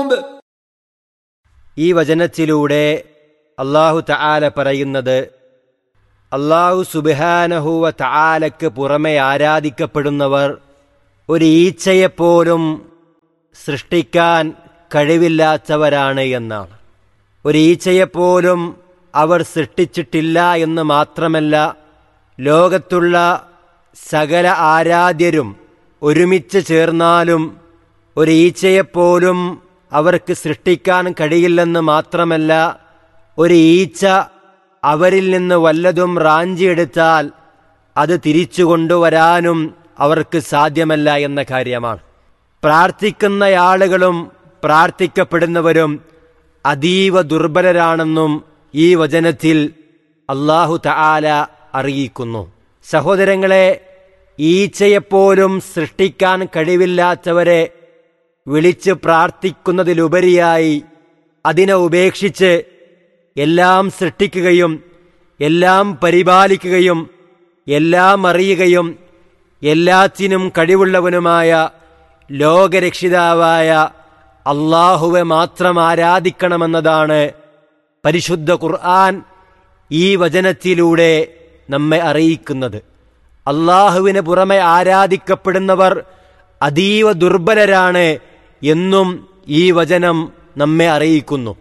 ഈ വചനത്തിലൂടെ അള്ളാഹു തആല പറയുന്നത് അള്ളാഹു സുബിഹാനഹുവ തആലക്ക് പുറമെ ആരാധിക്കപ്പെടുന്നവർ ഒരു ഈച്ചയെപ്പോലും സൃഷ്ടിക്കാൻ കഴിവില്ലാത്തവരാണ് എന്നാണ് ഒരു ഈച്ചയെപ്പോലും അവർ സൃഷ്ടിച്ചിട്ടില്ല എന്ന് മാത്രമല്ല ലോകത്തുള്ള സകല ആരാധ്യരും ഒരുമിച്ച് ചേർന്നാലും ഒരു ഈച്ചയെപ്പോലും അവർക്ക് സൃഷ്ടിക്കാൻ കഴിയില്ലെന്ന് മാത്രമല്ല ഒരു ഈച്ച അവരിൽ നിന്ന് വല്ലതും റാഞ്ചിയെടുത്താൽ അത് തിരിച്ചു കൊണ്ടുവരാനും അവർക്ക് സാധ്യമല്ല എന്ന കാര്യമാണ് പ്രാർത്ഥിക്കുന്ന ആളുകളും പ്രാർത്ഥിക്കപ്പെടുന്നവരും അതീവ ദുർബലരാണെന്നും ഈ വചനത്തിൽ അള്ളാഹു തആല അറിയിക്കുന്നു സഹോദരങ്ങളെ ഈച്ചയെപ്പോലും സൃഷ്ടിക്കാൻ കഴിവില്ലാത്തവരെ വിളിച്ച് പ്രാർത്ഥിക്കുന്നതിലുപരിയായി അതിനെ ഉപേക്ഷിച്ച് എല്ലാം സൃഷ്ടിക്കുകയും എല്ലാം പരിപാലിക്കുകയും എല്ലാം അറിയുകയും എല്ലാത്തിനും കഴിവുള്ളവനുമായ ലോകരക്ഷിതാവായ അള്ളാഹുവെ മാത്രം ആരാധിക്കണമെന്നതാണ് പരിശുദ്ധ ഖുർആൻ ഈ വചനത്തിലൂടെ നമ്മെ അറിയിക്കുന്നത് അള്ളാഹുവിന് പുറമെ ആരാധിക്കപ്പെടുന്നവർ അതീവ ദുർബലരാണ് എന്നും ഈ വചനം നമ്മെ അറിയിക്കുന്നു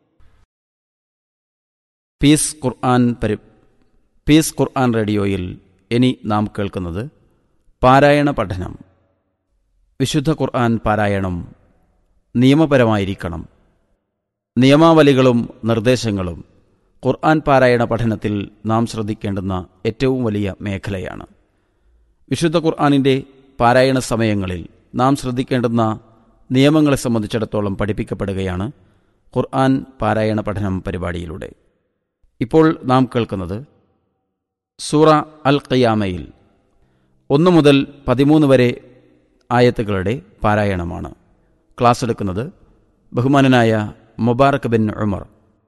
പീസ് ഖുർആൻ പരി പീസ് ഖുർആൻ റേഡിയോയിൽ ഇനി നാം കേൾക്കുന്നത് പാരായണ പഠനം വിശുദ്ധ ഖുർആൻ പാരായണം നിയമപരമായിരിക്കണം നിയമാവലികളും നിർദ്ദേശങ്ങളും ഖുർആൻ പാരായണ പഠനത്തിൽ നാം ശ്രദ്ധിക്കേണ്ടുന്ന ഏറ്റവും വലിയ മേഖലയാണ് വിശുദ്ധ ഖുർആാനിൻ്റെ പാരായണ സമയങ്ങളിൽ നാം ശ്രദ്ധിക്കേണ്ടുന്ന നിയമങ്ങളെ സംബന്ധിച്ചിടത്തോളം പഠിപ്പിക്കപ്പെടുകയാണ് ഖുർആൻ പാരായണ പഠനം പരിപാടിയിലൂടെ ഇപ്പോൾ നാം കേൾക്കുന്നത് സൂറ അൽ ഖിയാമയിൽ ഒന്ന് മുതൽ പതിമൂന്ന് വരെ ആയത്തുകളുടെ പാരായണമാണ് ക്ലാസ് എടുക്കുന്നത് ബഹുമാനനായ മുബാറക് ബിൻ ഉമർ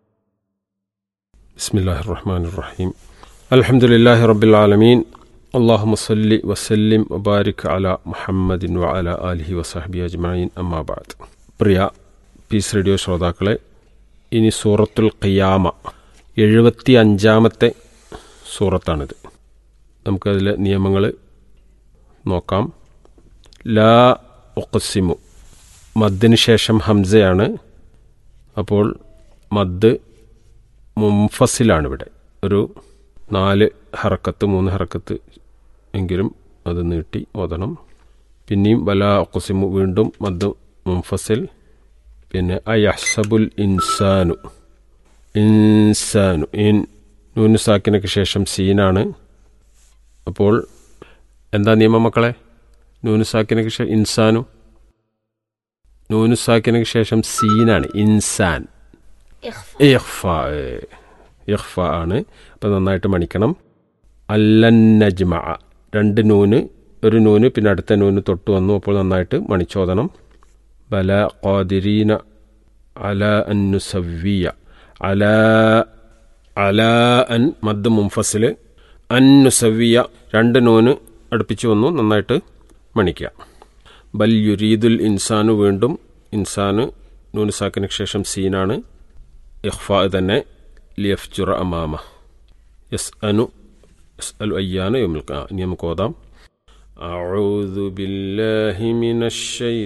بسم الله الرحمن الرحيم الحمد لله رب العالمين اللهم صل وسلم وبارك على محمد وعلى آله وصحبه أجمعين أما بعد പ്രിയ പീസ് റേഡിയോ ശ്രോതാക്കളെ ഇനി സൂറത്തുൽ ഖിയാമ എഴുപത്തി അഞ്ചാമത്തെ സൂറത്താണിത് നമുക്കതിലെ നിയമങ്ങൾ നോക്കാം ലാ ഒക്കസിമു മദ്ദിന് ശേഷം ഹംസയാണ് അപ്പോൾ മദ് മുംഫസിലാണ് ഇവിടെ ഒരു നാല് ഹറക്കത്ത് മൂന്ന് ഹറക്കത്ത് എങ്കിലും അത് നീട്ടി ഓതണം പിന്നെയും വല ഒക്കുസിമു വീണ്ടും മദ് മുംഫസിൽ പിന്നെ അയഹ്സബുൽ ഇൻസാനു ഇൻസാനു ഇൻ നൂനുസാക്കിനൊക്കെ ശേഷം സീനാണ് അപ്പോൾ എന്താ നിയമം മക്കളെ നൂനുസാക്കിനൊക്കെ ശേഷം ഇൻസാനു നൂനുസാക്കിനൊക്കെ ശേഷം സീനാണ് ഇൻസാൻ ഇഖ്ഫ ഇഖ്ഫ ആണ് അപ്പം നന്നായിട്ട് മണിക്കണം അല്ലന്നജ്മ രണ്ട് നൂന് ഒരു നൂന് പിന്നെ അടുത്ത നൂന് തൊട്ട് വന്നു അപ്പോൾ നന്നായിട്ട് മണിച്ചോദനം ബല ഖാദിരീന അല അന്നുസവ്വിയ അല അല അൻ മദ് മുംഫസിൽ അന്നുസവ്വിയ രണ്ട് നൂന് അടുപ്പിച്ച് വന്നു നന്നായിട്ട് മണിക്കുക ബൽ യുരീദുൽ ഇൻസാനു വീണ്ടും ഇൻസാന് നൂനുസാക്കിന് ശേഷം സീനാണ് ഇഖ്ഫാ തന്നെ ലിയഫ്ജുറ അമാമ യസ് അനു യസ് അലു അയ്യാന യോമിൽ ഇനി നമുക്ക് ഓതാം أعوذ بالله من الشيطان